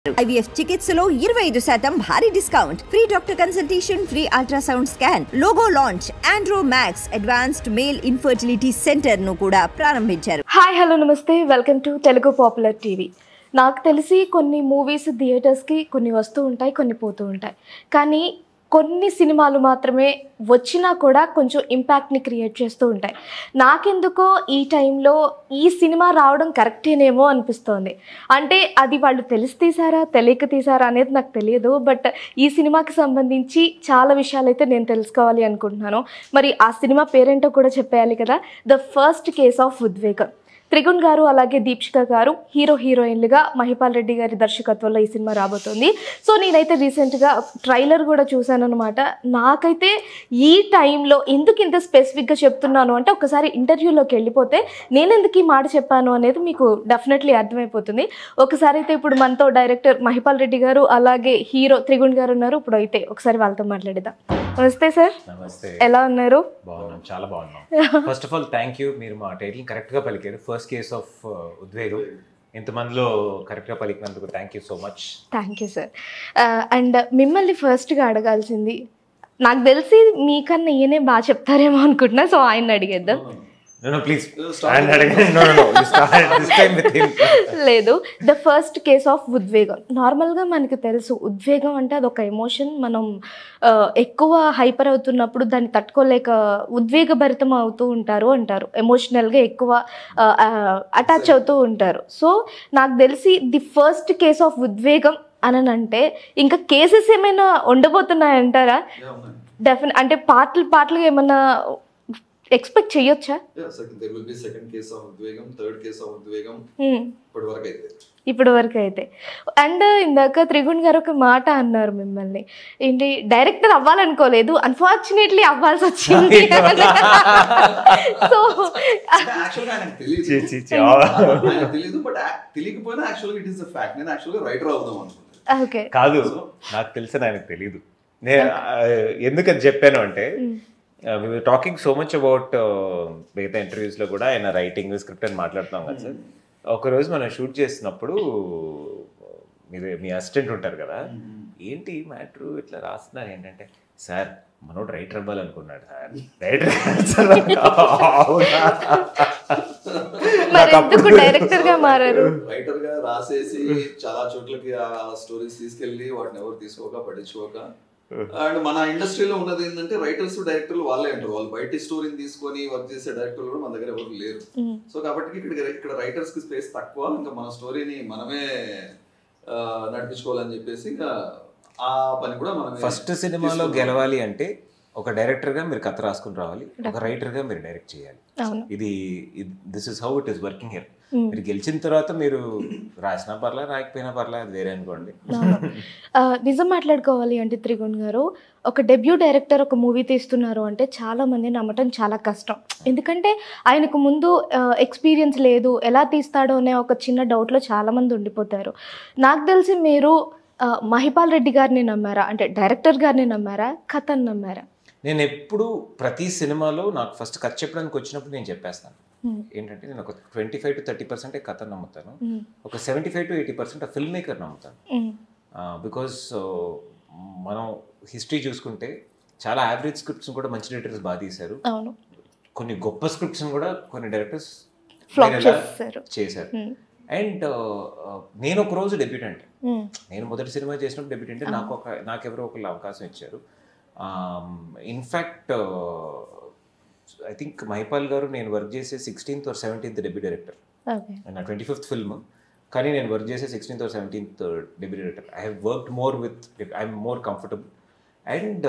IVF చికిత్సలో ఇరవై ఐదు శాతం భారీ discount free doctor consultation free ultrasound scan logo launch Andro Max advanced male infertility centre ను కూడా ప్రారంభించారు హాయ్ హలో నమస్తే welcome to Telugu popular TV నాకు తెలిసి కొన్ని మూవీస్ థియేటర్స్కి కొన్ని వస్తూ ఉంటాయి కొన్ని పోతూ ఉంటాయి కానీ కొన్ని సినిమాలు మాత్రమే వచ్చినా కూడా కొంచెం ఇంపాక్ట్ని క్రియేట్ చేస్తూ ఉంటాయి నాకెందుకో ఈ టైంలో ఈ సినిమా రావడం కరెక్టేనేమో అనిపిస్తోంది అంటే అది వాళ్ళు తెలిసి తీసారా తెలియక తీసారా అనేది నాకు తెలియదు బట్ ఈ సినిమాకి సంబంధించి చాలా విషయాలైతే నేను తెలుసుకోవాలి అనుకుంటున్నాను మరి ఆ సినిమా పేరేంటో కూడా చెప్పేయాలి కదా ద ఫస్ట్ కేస్ ఆఫ్ ఉద్వేగం త్రిగుణ్ గారు అలాగే దీప్షిక గారు హీరో హీరోయిన్లుగా మహిపాల్ రెడ్డి గారి దర్శకత్వంలో ఈ సినిమా రాబోతోంది సో నేనైతే రీసెంట్గా ట్రైలర్ కూడా చూశాను అనమాట నాకైతే ఈ టైంలో ఎందుకు ఇంత స్పెసిఫిక్గా చెప్తున్నాను అంటే ఒకసారి ఇంటర్వ్యూలోకి వెళ్ళిపోతే నేను ఎందుకు ఈ మాట చెప్పాను అనేది మీకు డెఫినెట్లీ అర్థమైపోతుంది ఒకసారి అయితే ఇప్పుడు మనతో డైరెక్టర్ మహిపాల్ రెడ్డి గారు అలాగే హీరో త్రిగుణ్ గారు ఉన్నారు ఇప్పుడు అయితే ఒకసారి వాళ్ళతో మాట్లాడదాం నమస్తే సార్ నమస్తే ఎలా ఉన్నారు బాగున్నాం చాలా బాగున్నాం first of all thank you మీరు మా టైటిల్ కరెక్ట్ గా పలికారు ఫస్ట్ కేస్ ఆఫ్ ఉద్వేగం ఇంతమందిలో కరెక్ట్ గా పలికినందుకు thank you so much thank you sir and మిమ్మల్ని ఫస్ట్గా అడగాల్సింది నాకు తెలిసి మీకన్నా ఈయనే బాగా చెప్తారేమో అనుకుంటున్నా సో ఆయన అడిగేద్దాం నో ప్లీజ్ అండ్ అడగండి no no this time with him లేదు ద ఫస్ట్ కేస్ ఆఫ్ ఉద్వేగం నార్మల్గా మనకి తెలుసు ఉద్వేగం అంటే అదొక ఎమోషన్ మనం ఆ, ఎక్కువ హైపర్ అవుతున్నప్పుడు దాన్ని తట్టుకోలేక ఉద్వేగభరితం అవుతూ ఉంటారు అంటారు ఎమోషనల్గా ఎక్కువ అటాచ్ అవుతూ ఉంటారు సో నాకు తెలిసి ది ఫస్ట్ కేస్ ఆఫ్ ఉద్వేగం అని అంటే ఇంకా కేసెస్ ఏమైనా ఉండబోతున్నాయంటారా డెఫినెట్ అంటే పాటలు పాటలు ఏమన్నా ఎక్స్పెక్ట్ చేయొచ్చా Yeah, second, there will be second case of Udvegam, third case of Udvegam, Hmm. ఇప్పటి వరకు అయితే ఇప్పటి వరకు అయితే అండ్ ఇందాక త్రిగుణ్ గారు ఒక మాట అన్నారు మిమ్మల్ని ఏంటి డైరెక్టర్ అవ్వాలనుకోలేదు అన్ఫార్చునేట్లీ అవ్వాల్సి వచ్చింది సో యాక్చువల్గా ఆయనకు తెలియదు చి, చి, చి. ఆయనకు తెలియదు బట్ తెలియకపోయినా యాక్చువల్గా ఇట్ ఈస్ అ ఫ్యాక్ట్ నేను యాక్చువల్గా రైటర్ అవుదాం అనుకున్నాను ఓకే కాదు నాకు తెలిసిన ఆయనకు తెలియదు నేను ఎందుకని చెప్పాను అంటే టాకింగ్ సో మచ్ అబౌట్ మిగతా ఇంటర్వ్యూస్ లో కూడా ఆయన రైటింగ్ స్క్రిప్ట్ అని మాట్లాడుతాం కదా సార్ ఒక రోజు మనం షూట్ చేసినప్పుడు మీరు మీ అసిస్టెంట్ ఉంటారు కదా ఏంటి మ్యాటర్ ఇట్లా రాస్తున్నారు ఏంటంటే సార్ మనోడు రైటర్ అవ్వాలనుకున్నాడు సార్ మరి ఎందుకు డైరెక్టర్ గా మారారు రైటర్ గా రాసేసి చాలా చోట్లకి ఆ స్టోరీస్ తీసుకెళ్లి వాటిని ఎవరు తీసుకోక పట్టించుకోక అండ్ మన ఇండస్ట్రీలో ఉన్నది ఏంటంటే రైటర్స్ డైరెక్టర్లు వాళ్ళే అంటారు వాళ్ళు బయట స్టోరీని తీసుకొని వర్క్ చేసే డైరెక్టర్లు కూడా మన దగ్గర ఎవరు లేరు Mm. సో కాబట్టి ఇక్కడ ఇక్కడ రైటర్స్ కి స్పేస్ తక్కువ ఇంకా మన స్టోరీని మనమే ఆ, నడిపించుకోవాలని చెప్పేసి ఇంకా ఆ పని కూడా మనం ఫస్ట్ సినిమాలో గెలవాలి అంటే ఒక డైరెక్టర్ గా మీరు కథ రాసుకుని రావాలి ఒక రైటర్ గా మీరు డైరెక్ట్ చేయాలి అవును ఇది this is how it is working here Mm. మీరు గెలిచిన తర్వాత మీరు రాసినా పర్లా రాయకపోయినా పర్లా అది వేరే అనుకోండి అవును. ఆ, నిజం మాట్లాడుకోవాలి అంటే త్రిగుణ్ గారు ఒక డెబ్యూ డైరెక్టర్ ఒక మూవీ తీస్తున్నారు అంటే చాలా మంది నమ్మటం చాలా కష్టం ఎందుకంటే ఆయనకు ముందు ఎక్స్పీరియన్స్ లేదు ఎలా తీస్తాడో అనే ఒక చిన్న డౌట్లో చాలా మంది ఉండిపోతారు నాకు తెలిసి మీరు ఆ, మహిపాల్ రెడ్డి గారిని నమ్మారా అంటే డైరెక్టర్ గారిని నమ్మారా కథని నమ్మారా నేను ఎప్పుడు ప్రతి సినిమాలో నాకు ఫస్ట్ కథ చెప్పడానికి వచ్చినప్పుడు నేను చెప్పేస్తాను Hmm. ఏంటంటే నేను ఒక twenty five to thirty percent కథ నమ్ముతాను Mm. ఒక seventy five to eighty percent filmmaker నమ్ముతాను Mm. బికాస్ మనం హిస్టరీ చూసుకుంటే చాలా యావరేజ్ స్క్రిప్ట్స్ కూడా మంచి డైరెక్టర్స్ బాగా తీశారు అవును కొన్ని గొప్ప స్క్రిప్ట్స్ కూడా కొన్ని డైరెక్టర్స్ ఫ్లాప్ చేస్తారు చేశారు Mm. అండ్ నేను ఒక రోజు డెబ్యూటెంట్ Mm. నేను మొదటి సినిమా చేసినప్పుడు డెబ్యూటెంట్ నాకు ఒక నాకెవరో ఒకళ్ళు అవకాశం ఇచ్చారు ఇన్ఫ్యాక్ట్ ఐ థింక్ మహిపాల్ గారు నేను వర్క్ చేసే sixteenth or seventeenth debut director okay నా ట్వంటీ ఫిఫ్త్ ఫిల్మ్ కానీ నేను వర్క్ చేసే sixteenth or seventeenth debut director I have worked more with I'm more comfortable and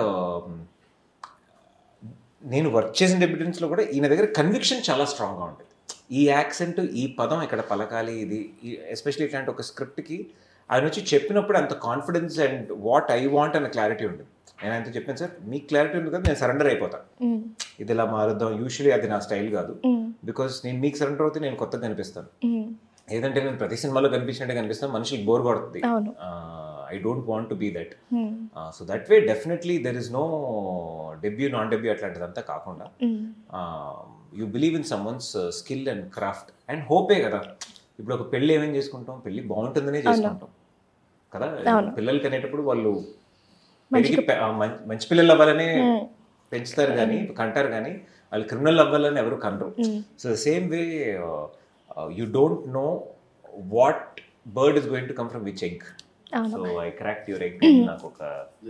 నేను వర్క్ చేసిన డెబ్యూటెంట్స్లో కూడా ఈయన దగ్గర కన్విక్షన్ చాలా స్ట్రాంగ్గా ఉంటుంది ఈ యాక్సెంట్ ఈ పదం ఇక్కడ పలకాలి ఇది ఎస్పెషల్లీ ఇట్లాంటి ఒక స్క్రిప్ట్కి ఆయన వచ్చి చెప్పినప్పుడు అంత confidence and what I want అన్న క్లారిటీ ఉంటుంది నేను ఆయనతో చెప్పాను సార్ మీకు క్లారిటీ ఉంది కదా నేను సరెండర్ అయిపోతాను Mm. ఇది ఇలా మారుద్దాం యూజువలీ అది నా స్టైల్ కాదు Mm. బికాస్ నేను మీకు సరెండర్ అవుతే నేను కొత్తగా కనిపిస్తాను Mm. ఏదంటే నేను ప్రతి సినిమాలో కనిపించినట్టే కనిపిస్తాను మనుషులకు బోర్ కొడుతుంది అవును I don't want to be that Mm. So that way definitely there is no debut non debut అట్లాంటిదంతా కాకుండా Mm. You believe in someone's skill and craft and హోపే కదా ఇప్పుడు ఒక పెళ్ళి ఏమేం చేసుకుంటాం పెళ్ళి బాగుంటుందనే చేసుకుంటాం కదా అవును. పిల్లలకి అనేటప్పుడు వాళ్ళు పెరిగి పె- ఆ, మం- మంచి పిల్లలు అవ్వాలని మ్మ్. పెంచుతారు కానీ కంటారు కానీ వాళ్ళు క్రిమినల్ అవ్వాలని ఎవరు కనరు మ్మ్. So same way you don't know what bird is going to come from which egg అవును. So I crack your egg నాకు ఒక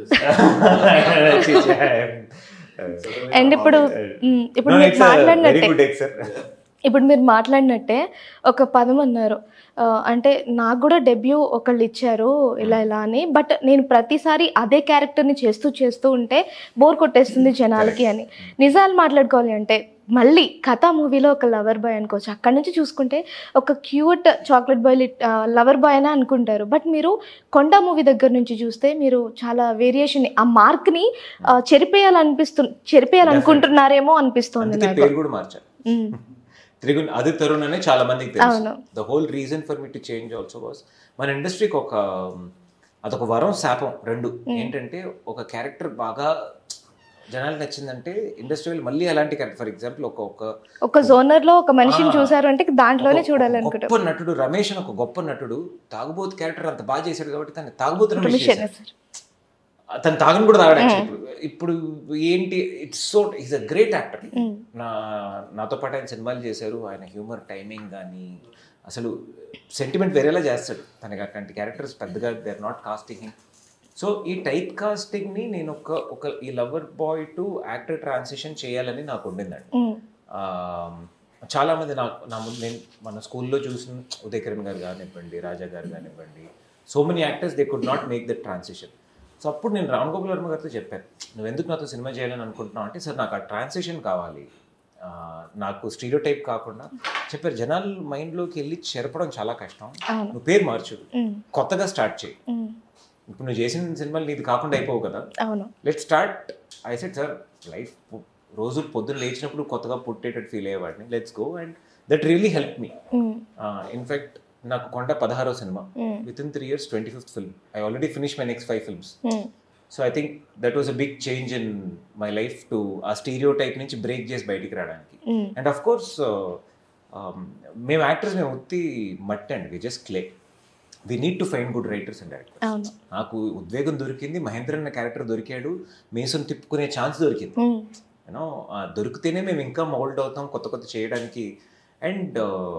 అండ్ ఇప్పుడు మ్, ఇప్పుడు మీరు వెరీ మాట్లాడినట్టే గుడ్ ఎగ్ సార్ ఇప్పుడు మీరు మాట్లాడినట్టే ఒక పదం అన్నారు ఆ, అంటే నాకు కూడా డెబ్యూ ఒకళ్ళు ఇచ్చారు ఇలా ఇలా అని బట్ నేను ప్రతిసారి అదే క్యారెక్టర్ని చేస్తూ చేస్తూ ఉంటే బోర్ కొట్టేస్తుంది జనాలకి అని నిజాలు మాట్లాడుకోవాలి అంటే మళ్ళీ కథా మూవీలో ఒక లవర్ బాయ్ అనుకోవచ్చు అక్కడ నుంచి చూసుకుంటే ఒక cute chocolate boy lover boy అని అనుకుంటారు బట్ మీరు కొండ మూవీ దగ్గర నుంచి చూస్తే మీరు చాలా వేరియేషన్ ఆ మార్క్ని చెరిపేయాలనిపిస్తు చెరిపేయాలనుకుంటున్నారేమో అనిపిస్తోంది అందుకే నాకు పేరు కూడా మార్చారు మ్, త్రిగుణ్ అది తరుణ్ అనే చాలా మందికి తెలుసు అవును. The whole reason for me to change also was మన ఇండస్ట్రీకి ఒక అదొక వరం శాపం రెండు ఏంటంటే ఒక క్యారెక్టర్ బాగా జనాలకు నచ్చిందంటే ఇండస్ట్రీలో మళ్ళీ అలాంటి క్యారెక్టర్ ఫర్ ఎగ్జాంపుల్ ఒక ఒక ఒక జోనర్ లో ఒక మనిషిని ఆ, చూసారు అంటే దాంట్లోనే ఒక- చూడాలనుకుంటాం గొప్ప నటుడు రమేష్ అని ఒక గొప్ప నటుడు తాగుబోతు క్యారెక్టర్ అంత బాగా చేశాడు కాబట్టి తను తాగుబోతు రమేష్ రమేష్ చేశాడు. సార్ తను తాగని కూడా తాగడు actually ఇప్పుడు ఇప్పుడు ఏంటి it's so is a great actor నా నాతో పాటు ఆయన సినిమాలు చేశారు ఆయన హ్యూమర్ టైమింగ్ కానీ అసలు సెంటిమెంట్ వేరేలా చేస్తాడు తనకి అట్లాంటి క్యారెక్టర్స్ పెద్దగా they are not casting him so ఈ టైప్ కాస్టింగ్ని నేను ఒక ఒక ఈ lover boy to actor transition చేయాలని నాకు ఉండిందండి ఆ, చాలా మంది నాకు నా ముందు నేను మన స్కూల్లో చూసిన ఉదయ్ కిరణ్ గారు కానివ్వండి రాజా గారు కానివ్వండి so many actors they could not make that transition so అప్పుడు నేను రామ్ గోపాల్ వర్మ గారితో చెప్పాను నువ్వు ఎందుకు నాతో సినిమా చేయాలని అనుకుంటున్నావు అంటే సార్ నాకు ఆ ట్రాన్సిషన్ కావాలి ఆ, నాకు స్టీరియో టైప్ కాకుండా చెప్పారు జనాల మైండ్లోకి వెళ్ళి చెరపడం చాలా కష్టం అవును. నువ్వు పేరు మార్చు ఉమ్, కొత్తగా స్టార్ట్ చేయి ఉమ్, ఇప్పుడు నువ్వు చేసిన సినిమాలు నీది కాకుండా అయిపోవు కదా అవును let start I said sir life రోజు పొద్దున్న లేచినప్పుడు కొత్తగా పుట్టేటట్టు ఫీల్ అయ్యేవాడిని let's go and that really help me um, in fact నాకు కొండ పదహారో సినిమా Mm. With in three years twenty fifth film I already finish my next five films um, so I think that was a big change in my life to ఆ stereotype నుంచి break చేసి బయటికి రావడానికి um, and of course మేము actors మేము ఉత్తి మట్టి అండి we just clay we need to find good writers and actors అవును నాకు ఉద్వేగం దొరికింది మహేంద్ర అన్న క్యారెక్టర్ దొరికాడు మేసం తిప్పుకునే ఛాన్స్ దొరికింది ఉమ్, యూనో దొరికితేనే మేము ఇంకా మౌల్డ్ అవుతాం కొత్త కొత్త చేయడానికి and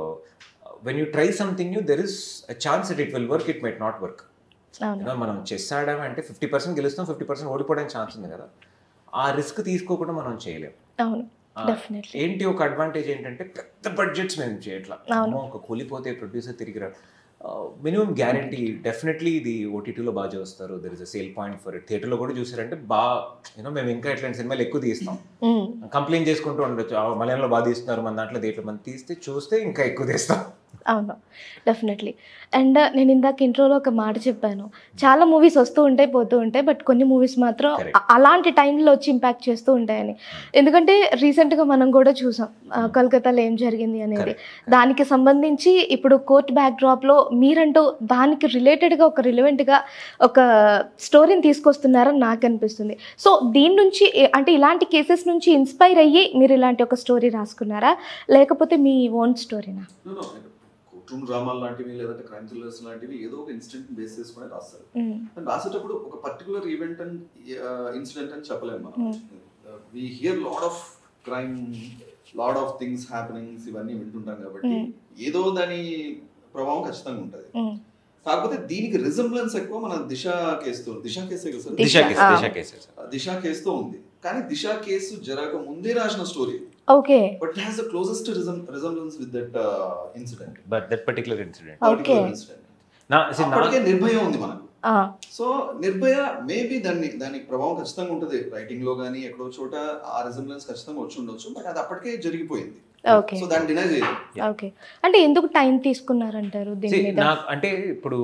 when you try something new there is a chance it it will work it might not work అవును యూనో మనం చెస్ ఆడామంటే ఫిఫ్టీ పర్సెంట్ గెలుస్తాం ఫిఫ్టీ పర్సెంట్ ఓడిపోవడానికి ఛాన్స్ ఉంది కదా ఆ రిస్క్ తీసుకోకుండా మనం చేయలేం అవును ఆ, డెఫినెట్లీ ఏంటి ఒక అడ్వాంటేజ్ ఏంటంటే పెద్ద బడ్జెట్స్ మేము చేయట్లా అవును. అమ్మో, ఒక కూలిపోతే ప్రొడ్యూసర్ తిరిగి రా మినిమం గ్యారంటీ డెఫినెట్లీ ఇది ఓటీటీలో బాగా చూస్తారు there is a sale point for it థియేటర్లో కూడా చూసారంటే బాగా యూనో మేము ఇంకా ఇట్లాంటి సినిమాలు ఎక్కువ తీస్తాం ఉమ్, కంప్లైంట్ చేసుకుంటూ ఉండొచ్చు ఆ, మలయాళంలో బాగా తీస్తున్నారు మన దాంట్లో దేంట్లో మనం తీస్తే చూస్తే ఇంకా ఎక్కువ తీస్తాం అవును డెఫినెట్లీ అండ్ నేను ఇందాక ఇంట్రోలో ఒక మాట చెప్పాను చాలా మూవీస్ వస్తూ ఉంటాయి పోతూ ఉంటాయి బట్ కొన్ని మూవీస్ మాత్రం Correct. అ- అలాంటి టైంలో వచ్చి ఇంపాక్ట్ చేస్తూ ఉంటాయని ఎందుకంటే రీసెంట్గా మనం కూడా చూసాం ఆ, కలకత్తాలో ఏం జరిగింది అనేది దానికి సంబంధించి ఇప్పుడు కోర్ట్ బ్యాక్డ్రాప్లో మీరంటూ దానికి రిలేటెడ్గా ఒక రిలవెంట్గా ఒక స్టోరీని తీసుకొస్తున్నారని నాకు అనిపిస్తుంది సో దీని నుంచి ఏ- అంటే ఇలాంటి కేసెస్ నుంచి ఇన్స్పైర్ అయ్యి మీరు ఇలాంటి ఒక స్టోరీ రాసుకున్నారా లేకపోతే మీ ఓన్ స్టోరీనా కుటుంబ డ్రామాలు లాంటివి లేదంటే క్రైమ్ థ్రిల్లర్స్ లాంటివి ఏదో ఒక ఇన్సిడెంట్ బేస్ చేసుకుని రాస్తారు ఉమ్, కానీ రాసేటప్పుడు ఒక పర్టికులర్ ఈవెంట్ అండ్ ఇన్సిడెంట్ అని చెప్పలేము మనం Hmm. We hear lot of crime lot of things happenings ఇవన్నీ వింటుంటాం కాబట్టి Hmm. ఏదో దాని ప్రభావం ఖచ్చితంగా ఉంటుంది ఉమ్, కాకపోతే దీనికి రిజంబ్లెన్స్ ఎక్కువ మన దిశ కేసుతో దిశ కేసే కదా సార్ దిశ కేసు ఆ. దిశ కేసు దిశ కేసుతో ఉంది కానీ దిశ కేసు జరగక ముందే రాసిన story okay but has the closest resemblance with that incident but that particular incident Okay. Incident నా see, నా అప్పటికే నిర్భయం ఉంది మనకు ఆ, సో నిర్భయ మేబీ దాన్ని దానికి ప్రభావం ఖచ్చితంగా ఉంటుంది రైటింగ్ లో కానీ ఎక్కడో చోట ఆ రిజంబ్లెన్స్ ఖచ్చితంగా వచ్చి ఉండొచ్చు బట్ అది అప్పటికే జరిగిపోయింది ఓకే సో దాన్ని డినై చేయలేదు ఓకే అంటే ఎందుకు టైం తీసుకున్నారంటారు దీని See, మీద నాకు అంటే ఇప్పుడు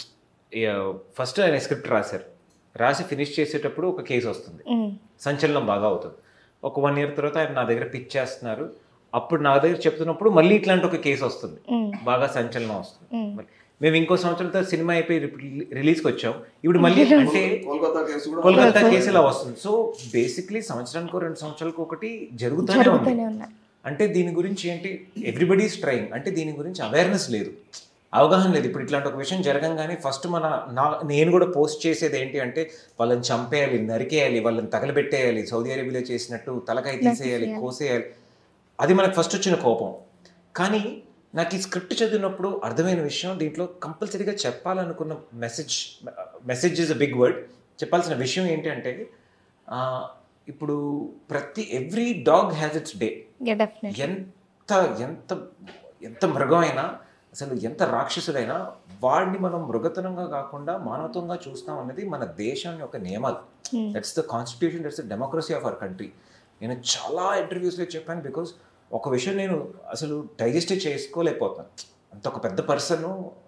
ఫస్ట్ ఆయన స్క్రిప్ట్ రాశారు రాసి ఫినిష్ చేసేటప్పుడు ఒక కేసు వస్తుంది ఉమ్, సంచలనం బాగా అవుతుంది ఒక వన్ ఇయర్ తర్వాత ఆయన నా దగ్గర పిచ్ చేస్తున్నారు అప్పుడు నా దగ్గర చెప్తున్నప్పుడు మళ్ళీ ఇట్లాంటి ఒక కేసు వస్తుంది ఉమ్, బాగా సంచలనం వస్తుంది ఉమ్. మరి మేము ఇంకో సంవత్సరం తర్వాత సినిమా అయిపోయి రిలీజ్కి వచ్చాం ఇప్పుడు మళ్ళీ అంటే కోల్కతా కేసు కూడా కోల్కతా కేసు ఇలా వస్తుంది సో బేసిక్లీ సంవత్సరానికి రెండు సంవత్సరాలకు ఒకటి జరుగుతూనే ఉంది జరుగుతూనే ఉన్నాయి అంటే దీని గురించి ఏంటి ఎవ్రీబడీస్ ట్రైంగ్ అంటే దీని గురించి అవేర్నెస్ లేదు అవగాహన లేదు ఇప్పుడు ఇట్లాంటి ఒక విషయం జరగంగానే ఫస్ట్ మన నా నేను కూడా పోస్ట్ చేసేది ఏంటి అంటే వాళ్ళని చంపేయాలి నరికేయాలి వాళ్ళని తగలబెట్టేయాలి సౌదీ అరేబియాలో చేసినట్టు తలకాయ తీసేయాలి కోసేయాలి అది మనకు ఫస్ట్ వచ్చిన కోపం కానీ నాకు ఈ స్క్రిప్ట్ చదివినప్పుడు అర్థమైన విషయం దీంట్లో కంపల్సరీగా చెప్పాలనుకున్న message message is a big word చెప్పాల్సిన విషయం ఏంటి అంటే ఆ, ఇప్పుడు ప్రతి every dog has its day definite ఎంత ఎంత ఎంత మృగమైనా అసలు ఎంత రాక్షసుడైనా వాడిని మనం మృగతనంగా కాకుండా మానవత్వంగా చూస్తాం అనేది మన దేశం యొక్క నియమాలు that's the constitution that's the democracy of our country నేను చాలా ఇంటర్వ్యూస్లో చెప్పాను బికాస్ ఒక విషయం నేను అసలు డైజెస్ట్ చేసుకోలేకపోతాను అంత ఒక పెద్ద పర్సన్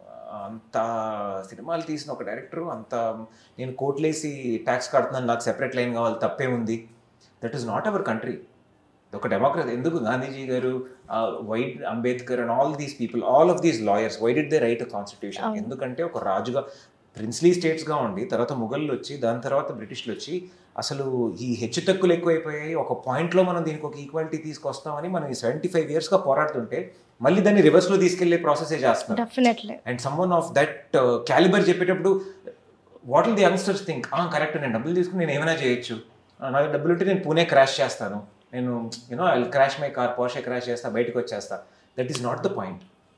అంత సినిమాలు తీసిన ఒక డైరెక్టర్ అంత నేను కోట్లేసి ట్యాక్స్ కడుతున్నాను నాకు సెపరేట్ లైన్ కావాలి తప్పే ఉంది that is not our country ఒక డెమోక్రసీ ఎందుకు గాంధీజీ గారు వైట్ Ambedkar and all these people all of these lawyers why did they write constitution అవును. ఎందుకంటే ఒక రాజుగా ప్రిన్స్లీ స్టేట్స్గా ఉండి తర్వాత ముఘళ్ళు వచ్చి దాని తర్వాత బ్రిటిష్లు వచ్చి అసలు ఈ హెచ్చు తక్కువలు ఎక్కువైపోయాయి ఒక పాయింట్లో మనం దీనికి ఒక ఈక్వాలిటీ తీసుకొస్తామని మనం ఈ సెవెంటీ ఫైవ్ ఇయర్స్గా పోరాడుతుంటే మళ్ళీ దాన్ని రివర్స్లో తీసుకెళ్లే ప్రాసెసే చేస్తున్నారు definitely and someone of that calibre చెప్పేటప్పుడు what will the youngsters think correct నేను డబ్బులు తీసుకుని నేను ఏమైనా చేయొచ్చు ఆ, నాకు డబ్బులు ఉంటే నేను పూణే క్రాష్ చేస్తాను నేను you know I crash my car Porsche crash చేస్తా బయటకు వచ్చేస్తా that is not the point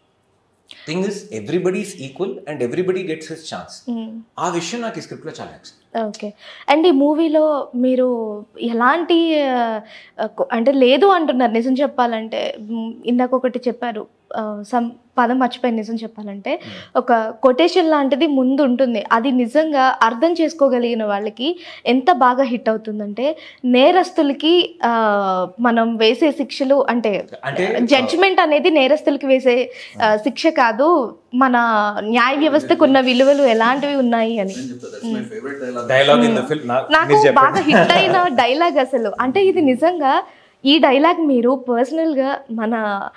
thing is everybody is equal and everybody gets his chance ఆ విషయం నాకు ఈ స్క్రిప్ట్లో చాలా నచ్చింది ఓకే అండ్ ఈ మూవీలో మీరు ఎలాంటి ఆ, కొ- అంటే లేదు అంటున్నారు నిజం చెప్పాలంటే మ్, ఇందాక ఒకటి చెప్పారు ఆ, సమ్ పదం మర్చిపోయిన నిజం చెప్పాలంటే ఒక కొటేషన్ లాంటిది ముందు ఉంటుంది అది నిజంగా అర్థం చేసుకోగలిగిన వాళ్ళకి ఎంత బాగా హిట్ అవుతుందంటే నేరస్తులకి ఆ, మనం వేసే శిక్షలు అంటే అంటే జడ్జిమెంట్ అనేది నేరస్తులకి వేసే ఆ, శిక్ష కాదు మన న్యాయ వ్యవస్థకు ఉన్న విలువలు ఎలాంటివి ఉన్నాయి అని నేను చెప్తా that's my favourite dialogue dialogue in the film నాకు మీరు బాగా చెప్పండి హిట్ అయిన డైలాగ్ అసలు అంటే ఇది నిజంగా ఈ డైలాగ్ మీరు పర్సనల్ గా మన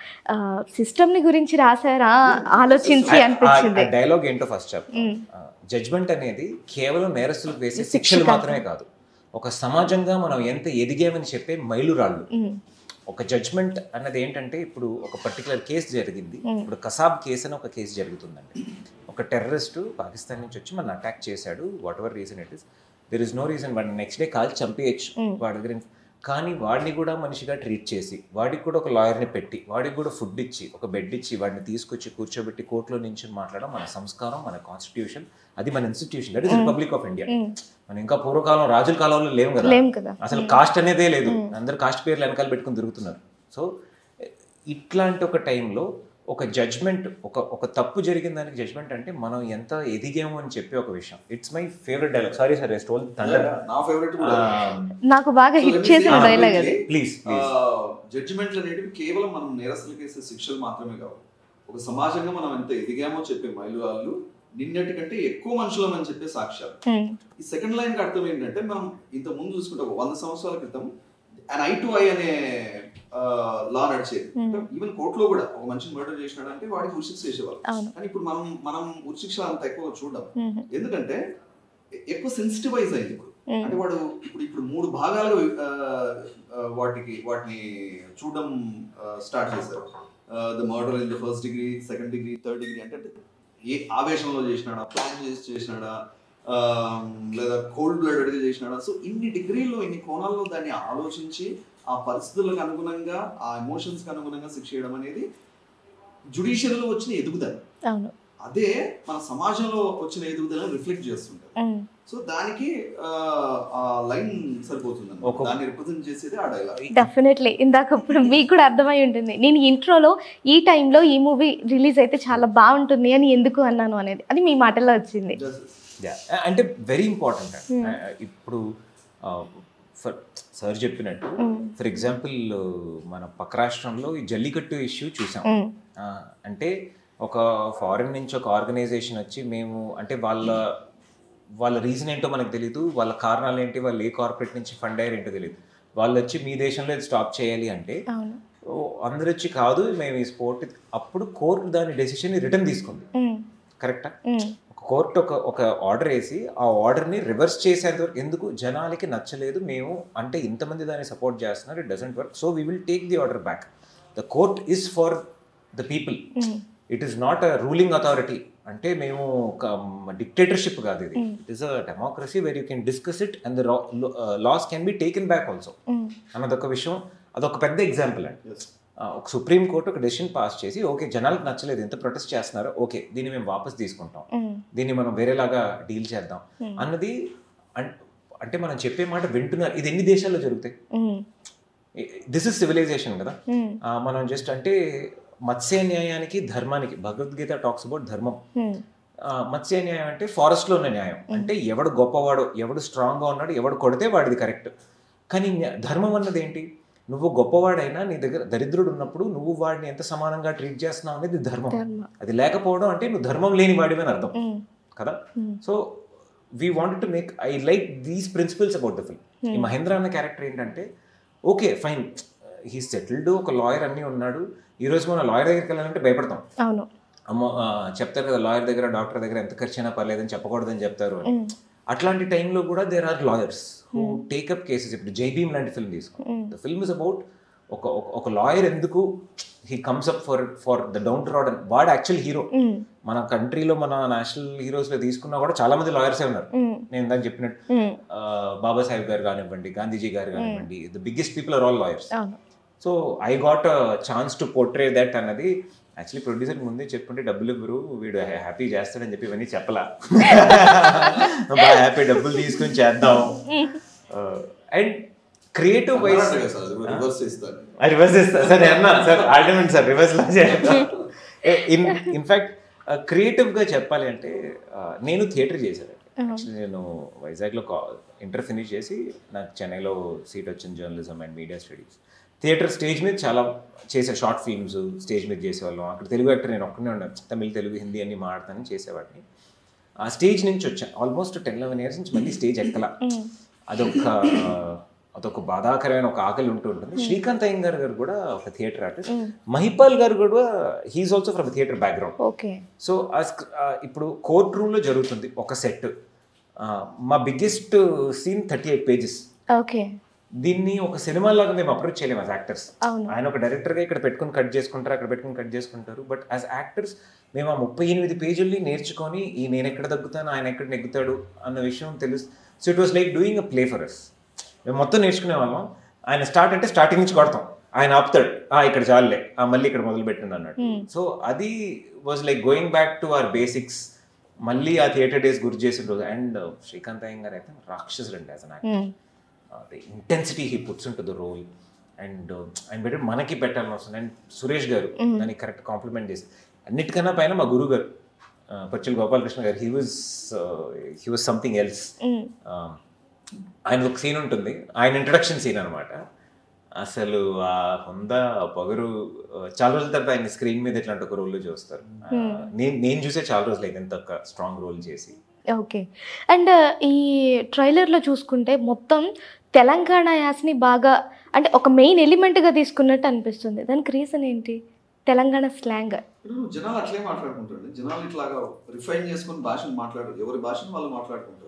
సిస్టమ్ ని గురించి రాసారా ఆలోచించి అనిపించింది డైలాగ్ ఏంటో ఫస్ట్ చెప్తాను మ్మ్. జడ్జ్మెంట్ అనేది కేవలం నేరస్తులకు వేసే శిక్ష శిక్షలు కాదు. మాత్రమే కాదు ఒక సమాజంగా మనం ఎంత ఎదిగామని చెప్పే మైలురాళ్ళు మ్మ్. ఒక జడ్జ్మెంట్ అన్నది ఏంటంటే ఇప్పుడు ఒక పర్టికులర్ కేసు జరిగింది ఇప్పుడు కసాబ్ కేసు అని ఒక కేసు జరుగుతుందండి ఒక టెర్రరిస్ట్ పాకిస్తాన్ నుంచి వచ్చి మన అటాక్ చేశాడు whatever reason it is there is no reason వాడిని నెక్స్ట్ డే కాల్ చంపేయచ్చు వాడి దగ్గర ఇన్ఫ- కానీ వాడిని కూడా మనిషిగా ట్రీట్ చేసి వాడికి కూడా ఒక లాయర్ని పెట్టి వాడికి కూడా ఫుడ్ ఇచ్చి ఒక బెడ్ ఇచ్చి వాడిని తీసుకొచ్చి కూర్చోబెట్టి కోర్టులో నుంచి మాట్లాడడం మన సంస్కారం మన కాన్స్టిట్యూషన్ అది మన institution that is republic of India మనం ఇంకా పూర్వకాలం రాజుల కాలంలో లేవు కదా లేం కదా అసలు కాస్ట్ అనేదే లేదు అందరు కాస్ట్ పేర్లు వెనకాల పెట్టుకుని తిరుగుతున్నారు సో ఇట్లాంటి ఒక టైంలో ఒక జడ్జ్మెంట్ ఒక ఒక తప్పు జరిగిన దానికి జడ్జ్మెంట్ అంటే మనం ఎంత ఎదిగాము అని చెప్పే ఒక విషయం it's my favourite dialogue sorry sir stole thunder నా ఫేవరెట్ కూడా నాకు బాగా హిట్ చేసిన డైలాగ్ అది ప్లీజ్ జడ్జిమెంట్లు అనేటివి కేవలం మనం నేరస్తులకు వేసే శిక్షలు మాత్రమే కావు ఒక సమాజంగా మనం ఎంత ఎదిగామో చెప్పే మైలురాళ్ళు నిన్నటి కంటే ఎక్కువ మనుషులం అని చెప్పే సాక్ష్యాలు మ్మ్. ఈ సెకండ్ లైన్ కి అర్థం ఏంటంటే మనం ఇంత ముందు చూసుకుంటే ఒక వంద సంవత్సరాల క్రితం అండ్ ఐ టు ఐ అనే లా నడిచేది ఈవెన్ కోర్టులో కూడా ఒక మనిషిని మర్డర్ చేసినాడంటే వాడికి ఉరిశిక్ష చేసేవాళ్ళు అవును కానీ ఇప్పుడు మనం మనం ఉరిశిక్ష అంత ఎక్కువ చూడడం మ్మ్. ఎందుకంటే ఎ- ఎక్కువ సెన్సిటివైజ్ అయింది ఇప్పుడు మ్మ్. అంటే వాడు ఇప్పుడు ఇప్పుడు మూడు భాగాలుగా ఆ, ఆ, వాటికి వాటిని చూడడం స్టార్ట్ చేశారు the murder in the first degree second degree third degree అంటే అంటే ఏ ఆవేశంలో చేసినాడా ప్లాన్ చేసి చేసినాడా ఆ, లేదా కోల్డ్ బ్లడెడ్ గా చేసినాడా సో ఇన్ని డిగ్రీల్లో ఇన్ని కోణాల్లో దాన్ని ఆలోచించి ఆ పరిస్థితులకు అనుగుణంగా ఆ ఎమోషన్స్ కి అనుగుణంగా శిక్ష చేయడం అనేది జుడిషియరీలో వచ్చిన ఎదుగుదల అవును అదే మన సమాజంలో వచ్చిన ఎదుగుదలను రిఫ్లెక్ట్ చేస్తుంటారు మ్మ్. సో దానికి ఆ, ఆ లైన్ సరిపోతుంది ఒక- దాన్ని రిప్రజెంట్ చేసేది ఆ డైలాగ్ డెఫినెట్లీ ఇందాక ఇప్పుడు మీకు కూడా అర్థమై ఉంటుంది నేను ఇంట్రోలో ఈ టైంలో ఈ మూవీ రిలీజ్ అయితే చాలా బాగుంటుంది అని ఎందుకు అన్నాను అనేది అది మీ మాటలో వచ్చింది అంటే వెరీ ఇంపార్టెంట్ ఇప్పుడు ఫర్ సార్ చెప్పినట్టు ఫర్ ఎగ్జాంపుల్ మన పక్క రాష్ట్రంలో ఈ జల్లికట్టు ఇష్యూ చూసాం మ్మ్. ఆ, అంటే ఒక ఫారెన్ నుంచి ఒక ఆర్గనైజేషన్ వచ్చి మేము అంటే వాళ్ళ వాళ్ళ రీజన్ ఏంటో మనకు తెలియదు వాళ్ళ కారణాలు ఏంటి వాళ్ళు ఏ కార్పొరేట్ నుంచి ఫండ్ అయ్యారు ఏంటో తెలియదు వాళ్ళు వచ్చి మీ దేశంలో ఇది స్టాప్ చేయాలి అంటే అవును ఓ, అందరు వచ్చి కాదు మేము ఈ స్పోర్ట్ అప్పుడు కోర్టు దాని డెసిషన్ రిటర్న్ తీసుకుంది మ్మ్. కరెక్టా మ్మ్. ఒక కోర్టు ఒక ఒక ఆర్డర్ వేసి ఆ ఆర్డర్ని రివర్స్ చేసేంత వరకు ఎందుకు జనాలకి నచ్చలేదు మేము అంటే ఇంతమంది దాన్ని సపోర్ట్ చేస్తున్నారు it doesn't work so we will take the order back the court is for the people hmm. It is not a ruling authority అంటే మేము ఒక డిక్టేటర్షిప్ కాదు ఇది it is a democracy where you can discuss it and the laws can be taken back also అన్నదొక విషయం అదొక పెద్ద example అండి ఆ, ఒక సుప్రీం కోర్టు ఒక డెసిషన్ పాస్ చేసి ఓకే జనాలకు నచ్చలేదు ఎంత ప్రొటెస్ట్ చేస్తున్నారో ఓకే దీన్ని మేము వాపస్ తీసుకుంటాం దీన్ని మనం వేరేలాగా డీల్ చేద్దాం అన్నది అన్- అంటే మనం చెప్పే మాట వింటున్నారు ఇది ఎన్ని దేశాల్లో జరుగుతాయి దిస్ ఇస్ సివిలైజేషన్ కదా ఆ, మనం జస్ట్ అంటే మత్స్య న్యాయానికి ధర్మానికి భగవద్గీత టాక్స్ అబౌట్ ధర్మం ఆ, మత్స్య న్యాయం అంటే ఫారెస్ట్లో ఉన్న న్యాయం అంటే ఎవడు గొప్పవాడో ఎవడు స్ట్రాంగ్గా ఉన్నాడు ఎవడు కొడితే వాడిది కరెక్ట్ కానీ న్యా- ధర్మం అన్నది ఏంటి నువ్వు గొప్పవాడైనా నీ దగ్గర దరిద్రుడు ఉన్నప్పుడు నువ్వు వాడిని ఎంత సమానంగా ట్రీట్ చేస్తున్నావు అనేది ధర్మం అది లేకపోవడం అంటే నువ్వు ధర్మం లేని వాడివి అని అర్థం కదా so we want to make I like these principles about the film ఈ మహేంద్ర అన్న క్యారెక్టర్ ఏంటంటే ఓకే ఫైన్ హీ సెటిల్డ్ ఒక లాయర్ అన్నీ ఉన్నాడు ఈ రోజు మనం లాయర్ దగ్గరికి వెళ్ళాలంటే భయపడతాం అవును అమ్మో ఆ, చెప్తారు కదా లాయర్ దగ్గర డాక్టర్ దగ్గర ఎంత ఖర్చు అయినా పర్లేదని చెప్పకూడదని చెప్తారు అని అట్లాంటి టైంలో కూడా there are lawyers who take up cases ఇప్పుడు జై భీమ్ లాంటి ఫిల్మ్ తీసుకో ద ఫిల్మ్ ఇస్ అబౌట్ ఒక ఒక- ఒక లాయర్ ఎందుకు he comes up for for the downtrodden వాడు యాక్చువల్ హీరో మన కంట్రీలో మన నేషనల్ హీరోస్ లో తీసుకున్నా కూడా చాలా మంది లాయర్సే ఉన్నారు నేను ఇందాక చెప్పినట్టు ఆ, బాబాసాహెబ్ గారు కానివ్వండి గాంధీజీ గారు కానివ్వండి the biggest people are all lawyers అవును so I got chance to portray that అన్నది యాక్చువల్లీ ప్రొడ్యూసర్ ముందే చెప్పుంటే డబ్బులు ఇవ్వరు వీడు హ్యాపీ చేస్తాడని చెప్పి ఇవన్నీ చెప్పలా బాగా హ్యాపీ డబ్బులు తీసుకొని చేద్దాం అండ్ క్రియేటివ్ వైజ్ రివర్స్ ఇస్తాను రివర్స్ చేస్తా సార్ అన్నా సార్ ఆర్డమెంట్ సార్ రివర్స్ లా ఇన్ ఇన్ఫాక్ట్ క్రియేటివ్ గా చెప్పాలి అంటే uh, నేను థియేటర్ చేశాను యాక్చువల్లీ నేను వైజాగ్లో ఇంటర్ ఫినిష్ చేసి నాకు చెన్నైలో సీట్ వచ్చింది journalism and media studies theatre stage మీద చాలా చేసే షార్ట్ ఫిల్మ్స్ స్టేజ్ మీద చేసేవాళ్ళం అక్కడ తెలుగు యాక్టర్ నేను ఒక్కనే ఉన్నాను తమిళ తెలుగు హిందీ అన్ని మాడతానని చేసేవాడిని ఆ స్టేజ్ నుంచి వచ్చాను ఆల్మోస్ట్ టెన్ లెవెన్ ఇయర్స్ నుంచి మళ్ళీ స్టేజ్ ఎక్కల అదొక అదొక బాధాకరమైన ఒక ఆకలి ఉంటూ ఉంటుంది శ్రీకాంత్ అయ్యంగార్ గారు కూడా ఒక థియేటర్ ఆర్టిస్ట్ మహిపాల్ గారు కూడా he is also from theatre background okay so ఆ స్క్- ఆ ఇప్పుడు కోర్ట్ రూమ్లో జరుగుతుంది ఒక సెట్ మా biggest scene thirty eight pages okay దీన్ని ఒక సినిమా లాగా మేము అప్రోచ్ చేయలేము యాజ్ యాక్టర్స్ అవును. ఆయన ఒక డైరెక్టర్గా ఇక్కడ పెట్టుకుని కట్ చేసుకుంటారు అక్కడ పెట్టుకుని కట్ చేసుకుంటారు బట్ యాజ్ యాక్టర్స్ మేము ఆ ముప్పై ఎనిమిది పేజీల్ని నేర్చుకొని ఈ నేను ఎక్కడ తగ్గుతాను ఆయన ఎక్కడ నెగ్గుతాడు అన్న విషయం తెలుసు so it was like doing a play for us మేము మొత్తం నేర్చుకునే వాళ్ళం ఆయన స్టార్ట్ అంటే స్టార్టింగ్ నుంచి కొడతాం ఆయన ఆపుతాడు ఆ ఇక్కడ చాలులే ఆ మళ్ళీ ఇక్కడ మొదలు పెట్టింది అన్నాడు సో అది was like going back to our basics మళ్ళీ ఆ థియేటర్ డేస్ గుర్తు చేసిన రోజు అండ్ శ్రీకాంత్ అయ్యంగారు అయితే రాక్షసుడు అండి as an actor the intensity he puts in to the role and ఆయన పెట్టి మనకి పెట్టాలని వస్తుంది అండ్ సురేష్ గారు దానికి కరెక్ట్ కాంప్లిమెంట్ చేసి అన్నిటికన్నా పైన మా గురువు గారు పచ్చల్ గోపాలకృష్ణ గారు he was he was something else ఆయన ఒక సీన్ ఉంటుంది ఆయన ఇంట్రడక్షన్ సీన్ అనమాట అసలు ఆ హుందా ఆ పొగరు ఆ, చాలా రోజుల తర్వాత ఆయన స్క్రీన్ మీద ఇట్లాంటి ఒక రోల్ చూస్తారు ఆ, నేను నేను చూసే చాలా రోజులు అయింది ఎంత ఒక స్ట్రాంగ్ రోల్ చేసి ఓకే అండ్ ఈ ట్రైలర్లో చూసుకుంటే మొత్తం తెలంగాణ యాసని బాగా అంటే ఒక మెయిన్ ఎలిమెంట్గా తీసుకున్నట్టు అనిపిస్తుంది దానికి రీజన్ ఏంటి తెలంగాణ స్లాంగ్ ఇప్పుడు జనాలు అట్లే మాట్లాడుకుంటారు జనాలు ఇట్లాగా రిఫైన్ చేసుకుని భాషను మాట్లాడరు ఎవరి భాషను వాళ్ళు మాట్లాడుకుంటారు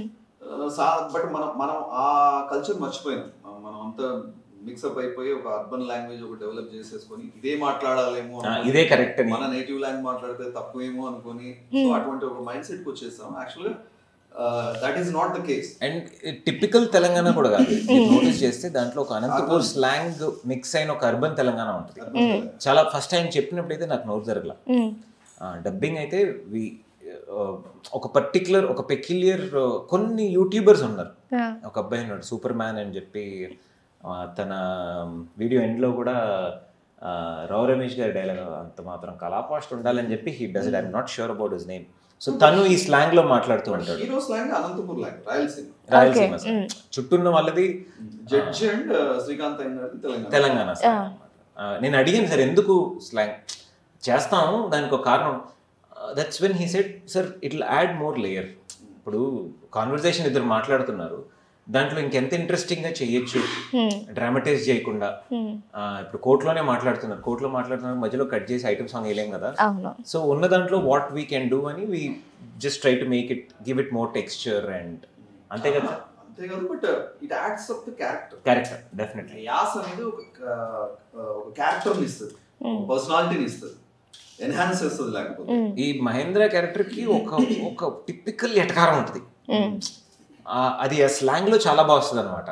బట్ మనం మనం ఆ కల్చర్ మర్చిపోయినాం మనం- మనం అంతా మిక్సప్ అయిపోయి ఒక అర్బన్ లాంగ్వేజ్ ఒక డెవలప్ చేసేసుకొని ఇదే మాట్లాడాలేమో ఆ, అనుకొని, ఇదే కరెక్ట్ అని మన నేటివ్ లాంగ్వేజ్ మాట్లాడితే తక్కువేమో అనుకొని సో అటువంటి ఒక మైండ్ సెట్ కి వచ్చేస్తాం యాక్చువల్గా that is not the case and typical Telangana కూడా కాదు నోటీస్ చేస్తే దాంట్లో ఒక అనంతపూర్ స్లాంగ్ మిక్స్ అయిన ఒక అర్బన్ తెలంగాణ ఉంటుంది చాలా ఫస్ట్ టైం చెప్పినప్పుడు అయితే నాకు నోరు జరగల డబ్బింగ్ అయితే వి ఒక పర్టికులర్ ఒక పెక్యులియర్ కొన్ని యూట్యూబర్స్ ఉన్నారు ఒక అబ్బాయి ఉన్నాడు సూపర్ మ్యాన్ అని చెప్పి ఆ, తన వీడియో ఎండ్లో కూడా ఆ, రావు రమేష్ గారి డైలాగ్ అంత మాత్రం కళాపాస్ట్ ఉండాలని చెప్పి he does it I'm not sure about his name so తను ఈ స్లాంగ్ లో మాట్లాడుతూ ఉంటాడు హీరో స్లాంగ్ అనంతపూర్ లాంగ్ రాయలసీమ రాయలసీమ slang. చుట్టూ ఉన్న వాళ్ళది జడ్జి అండ్ శ్రీకాంత్ అయినది తెలంగాణ తెలంగాణ slang అన్నమాట. ఆ, నేను అడిగాను సార్ ఎందుకు స్లాంగ్ చేస్తాము దానికి ఒక కారణం that's when he said sir it add more layer ఇప్పుడు కాన్వర్జేషన్ ఇద్దరు మాట్లాడుతున్నారు దాంట్లో ఇంకెంత ఇంట్రెస్టింగ్ గా చేయొచ్చు డ్రామటైజ్ చేయకుండా ఆ, ఇప్పుడు కోర్టులోనే మాట్లాడుతున్నారు కోర్టులో మాట్లాడుతున్నారు మధ్యలో కట్ చేసి ఐటమ్ సాంగ్ వేయలేం కదా అవును సో ఉన్న దాంట్లో వాట్ వీ కెన్ డూ అని we just try to make it give it more texture and అంతే కదా అంతేకాదు but it adds up the character character definitely యాస్ అనేది ఒక క- ఒక క్యారెక్టర్ని ఇస్తుంది పర్సనాలిటీని ఇస్తుంది ఎన్హాన్స్ చేస్తుంది లేకపోతే ఈ మహేంద్ర క్యారెక్టర్ కి ఒక ఒక టిపికల్ ఎటకారం ఉంటుంది ఆ, అది ఆ స్లాంగ్ లో చాలా బాగా వస్తుంది అనమాట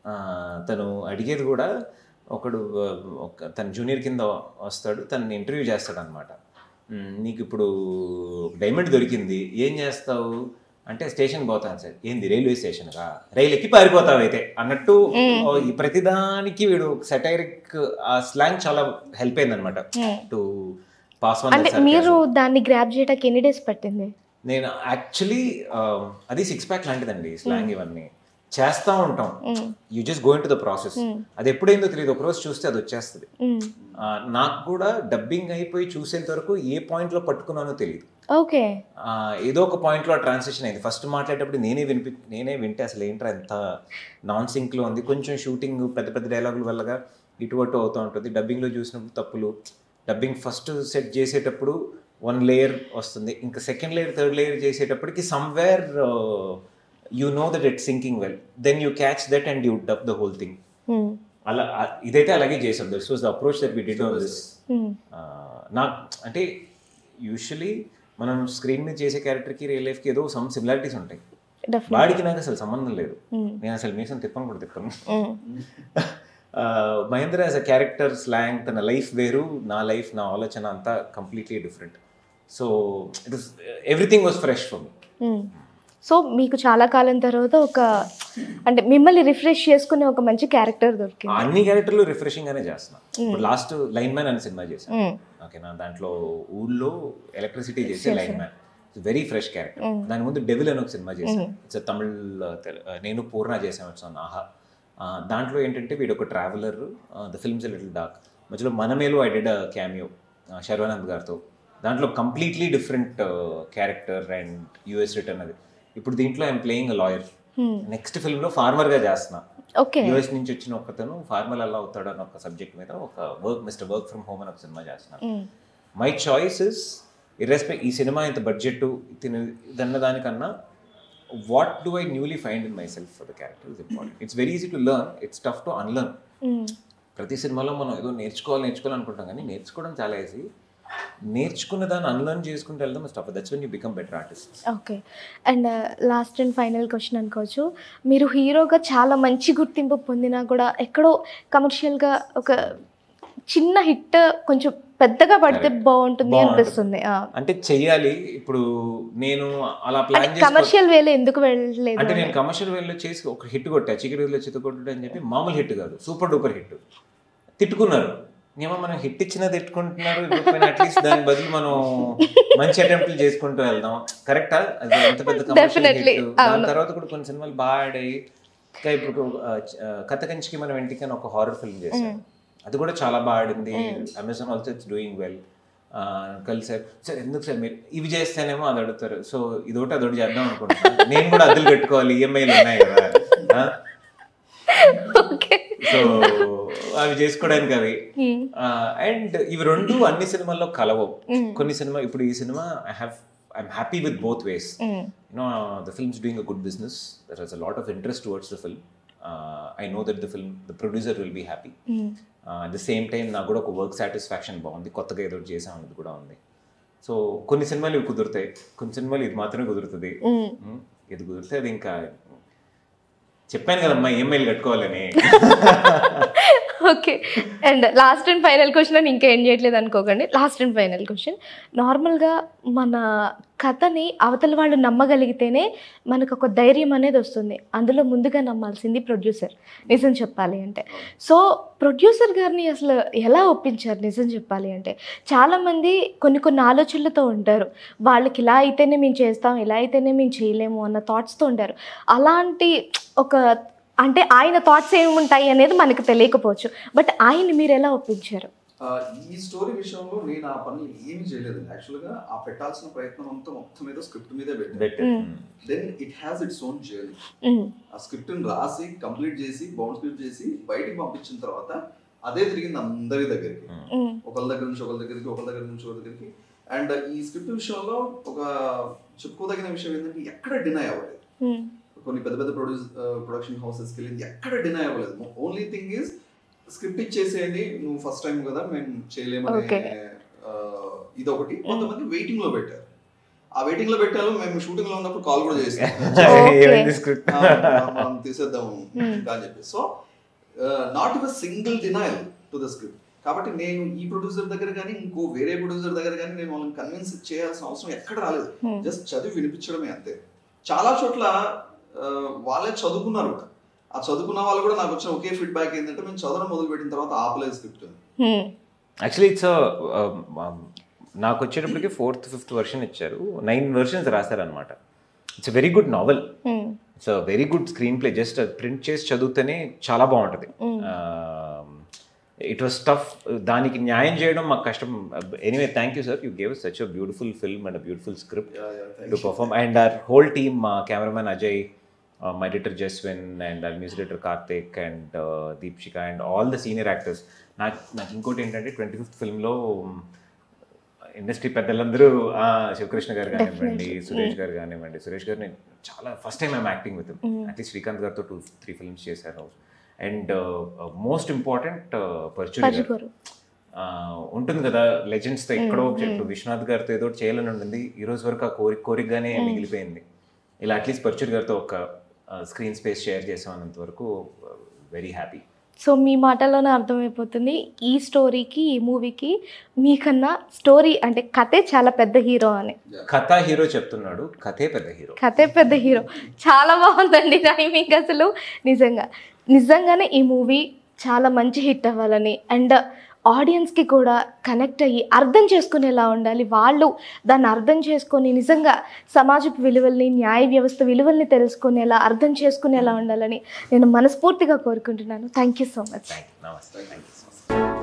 తను అడిగేది కూడా ఒకడు ఆ, ఒక తన జూనియర్ కింద వస్తాడు తనని ఇంటర్వ్యూ చేస్తాడు అనమాట నీకు ఇప్పుడు డైమండ్ దొరికింది ఏం చేస్తావు అంటే స్టేషన్ పోతాను సార్ ఏంది రైల్వే స్టేషన్గా రైలు ఎక్కి పారిపోతావు అయితే అన్నట్టు ఓ, ఈ ప్రతిదానికి వీడు సెటైరిక్ ఆ స్లాంగ్ చాలా హెల్ప్ అయింది అనమాట టు పాస్ అంటే మీరు దాన్ని గ్రాప్ చేయడానికి ఎన్ని డేస్ పట్టింది నేను యాక్చువల్లీ అది సిక్స్ ప్యాక్ లాంటిదండి స్లాంగ్ ఇవన్నీ చేస్తా ఉంటాం you just going to the process అది ఎప్పుడైందో తెలియదు ఒక రోజు చూస్తే అది వచ్చేస్తుంది మ్మ్. ఆ, నాకు కూడా డబ్బింగ్ అయిపోయి చూసేంత వరకు ఏ పాయింట్ లో పట్టుకున్నానో తెలియదు ఓకే ఆ, ఏదో ఒక పాయింట్ లో ట్రాన్సాక్షన్ అయింది ఫస్ట్ మాట్లాడేటప్పుడు నేనే వినిపి నేనే వింటే అసలు ఏంట్రా ఎంత నాన్ సింక్ లో ఉంది కొంచెం షూటింగ్ పెద్ద పెద్ద డైలాగుల వల్లగా ఇటు అటు అవుతూ ఉంటుంది డబ్బింగ్ లో చూసినప్పుడు తప్పులు డబ్బింగ్ ఫస్ట్ సెట్ చేసేటప్పుడు వన్ లేయర్ వస్తుంది ఇంకా సెకండ్ లేయర్ థర్డ్ లేయర్ చేసేటప్పటికి somewhere you know that it sinking well then you catch that and you dub the whole thing hmm. అలా ఆ- ఇదైతే అలాగే చేసాం this was the approach that we did on this hmm. నాకు అంటే usually మనం screen మీద చేసే క్యారెక్టర్కి రియల్ లైఫ్కి ఏదో సమ్ సిమిలారిటీస్ ఉంటాయి Definitely. వాడికి నాకు అసలు సంబంధం లేదు మ్మ్. నేను అసలు మీసం తిప్పను కూడా తిప్పను మ్మ్. Mahendra as a character slang తన లైఫ్ వేరు నా లైఫ్ నా ఆలోచన అంతా completely different so it was everything was fresh for me hmm. So మీకు చాలా కాలం తర్వాత ఒక అంటే మిమ్మల్ని రిఫ్రెష్ చేసుకునే ఒక మంచి క్యారెక్టర్ దొరికింది అన్ని క్యారెక్టర్లు రిఫ్రెషింగ్ గానే చేస్తున్నా ఇప్పుడు లాస్ట్ లైన్ మ్యాన్ అనే సినిమా చేశాను మ్మ్. ఓకేనా దాంట్లో ఊళ్ళో ఎలక్ట్రిసిటీ చేసే lineman very fresh character దాని ముందు డెవిల్ అని ఒక సినిమా చేశాను ఇట్స్ తమిళ్ తెల- నేను పూర్ణ చేసాను ఇట్స్ ఆహా ఆ, దాంట్లో ఏంటంటే వీడు ఒక traveller the films little dark మధ్యలో మనమేలో ఐ డెడ్ క్యామియో శర్వానంద్ గారితో దాంట్లో completely different character and US return అది ఇప్పుడు దీంట్లో I'm playing a lawyer next ఫిల్మ్లో ఫార్మర్గా చేస్తున్నా ఓకే యుఎస్ నుంచి వచ్చిన ఒకతను ఫార్మర్ ఎలా అవుతాడు అన్న ఒక సబ్జెక్ట్ మీద ఒక work mister work from home అని ఒక సినిమా చేస్తున్నాను మ్మ్. మై చాయిస్ ఇస్ ఇర్రెస్పెక్ట్ ఈ సినిమా ఇంత బడ్జెట్ ఇదన్న దానికన్నా what do I newly find in my self for the character is important it's very easy to learn it's tough to unlearn hmm. ప్రతి సినిమాలో మనం ఏదో నేర్చుకోవాలి నేర్చుకోవాలి అనుకుంటాం కానీ నేర్చుకోవడం చాలా ఈజీ నేర్చుకున్న దాన్ని అన్లర్న్ చేసుకుంటూ వెళ్దాం stuff that's when you become better artist okay and last and final question అనుకోవచ్చు మీరు హీరోగా చాలా మంచి గుర్తింపు పొందినా కూడా ఎక్కడో కమర్షియల్గా ఒక చిన్న హిట్ కొంచెం పెద్దగా పడితే బాగుంటుంది అనిపిస్తుంది అంటే చెయ్యాలి ఇప్పుడు నేను అలా ప్లాన్ చేసి కమర్షియల్ వేలో ఎందుకు వెళ్ళలేదు అంటే నేను కమర్షియల్ వేలో చేసి ఒక హిట్ కొట్టా చికెన్ వేలో చిత్త కొట్టుడు అని చెప్పి మామూలు హిట్ కాదు సూపర్ డూపర్ హిట్ తిట్టుకున్నారు ఏమో మనం హిట్ ఇచ్చినా తిట్టుకుంటున్నారు అట్లీస్ట్ దాని బదులు మనం మంచి అటెంప్ట్లు చేసుకుంటూ వెళ్దాం కరెక్టా అది ఎంత పెద్ద కమర్షియల్ Definitely, హిట్ దాని తర్వాత కూడా కొన్ని సినిమాలు బాగా ఆడాయి ఇంకా ఇప్పుడు ఆ, చ- ఆ, కథ కంచికి మనం ఇంటికి అని ఒక హారర్ ఫిల్మ్ చేశాం అది కూడా చాలా బాగా ఆడింది Amazon also it's doing well కలిసారు సార్ ఎందుకు సార్ మీరు ఇవి చేస్తేనేమో అది అడుగుతారు సో ఇదొకటి అదొకటి చేద్దాం అనుకుంటున్నాను నేను కూడా అద్దెలు కట్టుకోవాలి ఈఎంఐలు ఉన్నాయి కదా ఆ? ఓకే సో అవి చేసుకోవడానికి అవి అండ్ ఇవి రెండు అన్ని సినిమాల్లో కలవవు కొన్ని సినిమా ఇప్పుడు ఈ సినిమా I have I'm happy with both ways you know the films doing a good business there is a lot of interest towards the film I know that the film the producer will be happy at the same time నాకు కూడా ఒక work satisfaction బాగుంది కొత్తగా ఏదో ఒకటి చేసాం అనేది కూడా ఉంది సో కొన్ని సినిమాలు ఇవి కుదురుతాయి కొన్ని సినిమాలు ఇది మాత్రమే కుదురుతుంది Mm. ఇది కుదిరితే అది ఇంకా చెప్పాను కదమ్మా ఈఎంఐలు కట్టుకోవాలని okay and last and final question అని ఇంకా ఏం చేయట్లేదు అనుకోకండి లాస్ట్ అండ్ ఫైనల్ క్వశ్చన్ నార్మల్గా మన కథని అవతల వాళ్ళు నమ్మగలిగితేనే మనకు ఒక ధైర్యం అనేది వస్తుంది అందులో ముందుగా నమ్మాల్సింది ప్రొడ్యూసర్ నిజం చెప్పాలి అంటే సో ప్రొడ్యూసర్ గారిని అసలు ఎలా ఒప్పించారు నిజం చెప్పాలి అంటే చాలామంది కొన్ని కొన్ని ఆలోచనలతో ఉంటారు వాళ్ళకి ఇలా అయితేనే మేము చేస్తాం ఇలా అయితేనే మేము చేయలేము అన్న థాట్స్తో ఉంటారు అలాంటి ఒక అంటే ఆయన థాట్స్ ఏముంటాయి అనేది మనకు తెలియకపోవచ్చు బట్ ఆయన్ని మీరు ఎలా ఒప్పించారు ఆ, ఈ స్టోరీ విషయంలో నేను ఆ పనులు ఏమీ చేయలేదు యాక్చువల్గా ఆ పెట్టాల్సిన ప్రయత్నం అంతా మొత్తం మీద స్క్రిప్ట్ మీదే పెట్టాను Better. Then it has its own journey hmm. ఆ స్క్రిప్ట్ ని రాసి కంప్లీట్ చేసి బౌండ్ స్క్రిప్ట్ చేసి బయటికి పంపించిన తర్వాత అదే తిరిగింది అందరి దగ్గరికి మ్మ్. ఒకళ్ళ దగ్గర నుంచి ఒకళ్ళ దగ్గరికి ఒకళ్ళ దగ్గర నుంచి ఒకళ్ళ దగ్గరికి అండ్ ఈ స్క్రిప్ట్ విషయంలో ఒక చెప్పుకోదగిన విషయం ఏంటంటే ఎక్కడ డినై అవ్వలేదు మ్మ్. కొన్ని పెద్ద పెద్ద ప్రొడ్యూస్ ప్రొడక్షన్ హౌసెస్కి వెళ్ళింది ఎక్కడ డినై అవ్వలేదు ఓన్లీ థింగ్ ఈజ్ స్క్రిప్ట్ ఇచ్చేసేయండి నువ్వు ఫస్ట్ టైం కదా మేము చేయలేమనే Okay. ఆ, ఇది ఒకటి కొంతమంది వెయిటింగ్ లో పెట్టారు ఆ వెయిటింగ్ లో పెట్టారు మేము షూటింగ్ లో ఉన్నప్పుడు కాల్ కూడా చేసాం Okay. ఏమైంది స్క్రిప్ట్ ఆ, మనం తీసేద్దాము ఇంకా అని చెప్పి so not even single denial to the script కాబట్టి నేను ఈ ప్రొడ్యూసర్ దగ్గర కానీ ఇంకో వేరే ప్రొడ్యూసర్ దగ్గర కానీ నేను వాళ్ళని కన్విన్స్ చేయాల్సిన అవసరం ఎక్కడ రాలేదు Hmm. జస్ట్ చదివి వినిపించడమే అంతే చాలా చోట్ల ఆ, వాళ్ళే చదువుకున్నారు కూడా ఆ చదువుకున్న వాళ్ళు కూడా నాకు వచ్చిన ఒకే ఫీడ్బ్యాక్ ఏంటంటే మేము చదవడం మొదలు పెట్టిన తర్వాత ఆపలేదు స్క్రిప్ట్ హ్మ్. యాక్చువల్లీ ఇట్స్ నాకు వచ్చేటప్పటికి ఫోర్త్ ఫిఫ్త్ వర్షన్ ఇచ్చారు నైన్ వర్షన్స్ రాశారనమాట it's very good novel hmm. It's very good screen play just print చేసి చదివితేనే చాలా బాగుంటుంది ఇట్ వాస్ టఫ్ దానికి న్యాయం చేయడం మాకు కష్టం anyway thank you sir you gave such a beautiful film and beautiful script to perform and our whole team మా cameraman Ajay my editor Jaswin and our music editor Karthik and Deepshika and all the senior actors నాకు నాకు ఇంకోటి ఏంటంటే twenty fifth ఫిల్మ్లో industry పెద్దలందరూ ఆ, శివకృష్ణ గారు కానివ్వండి సురేష్ గారు కానివ్వండి సురేష్ గారు నేను చాలా first time I'm acting with at least Srikanth గారితో టూ త్రీ ఫిల్మ్స్ చేశాను and most important Paruchuri garu పర్చుగారు. ఆ, ఉంటుంది కదా లెజెండ్స్ తో ఎక్కడో ఇప్పుడు విశ్వనాథ్ గారితో ఏదో ఒకటి చేయాలని ఉండింది ఈ రోజు వరకు ఆ కోరిక కోరికగానే మిగిలిపోయింది ఇలా అట్లీస్ట్ పర్చూర్ గారితో ఒక స్క్రీన్ స్పేస్ షేర్ చేసామన్నంత వరకు వెరీ హ్యాపీ సో మీ మాటల్లోనే అర్థమైపోతుంది ఈ స్టోరీకి ఈ మూవీకి మీకన్నా స్టోరీ అంటే కథే చాలా పెద్ద హీరో అని కథ హీరో చెప్తున్నాడు కథే పెద్ద హీరో కథే పెద్ద హీరో చాలా బాగుందండి టైమింగ్ అసలు నిజంగా నిజంగానే ఈ మూవీ చాలా మంచి హిట్ అవ్వాలని అండ్ ఆడియన్స్కి కూడా కనెక్ట్ అయ్యి అర్థం చేసుకునేలా ఉండాలి వాళ్ళు దాన్ని అర్థం చేసుకొని నిజంగా సమాజపు విలువల్ని న్యాయ వ్యవస్థ విలువల్ని తెలుసుకునేలా అర్థం చేసుకునేలా ఉండాలని నేను మనస్ఫూర్తిగా కోరుకుంటున్నాను thank you so much thank you నమస్తే థ్యాంక్ యూ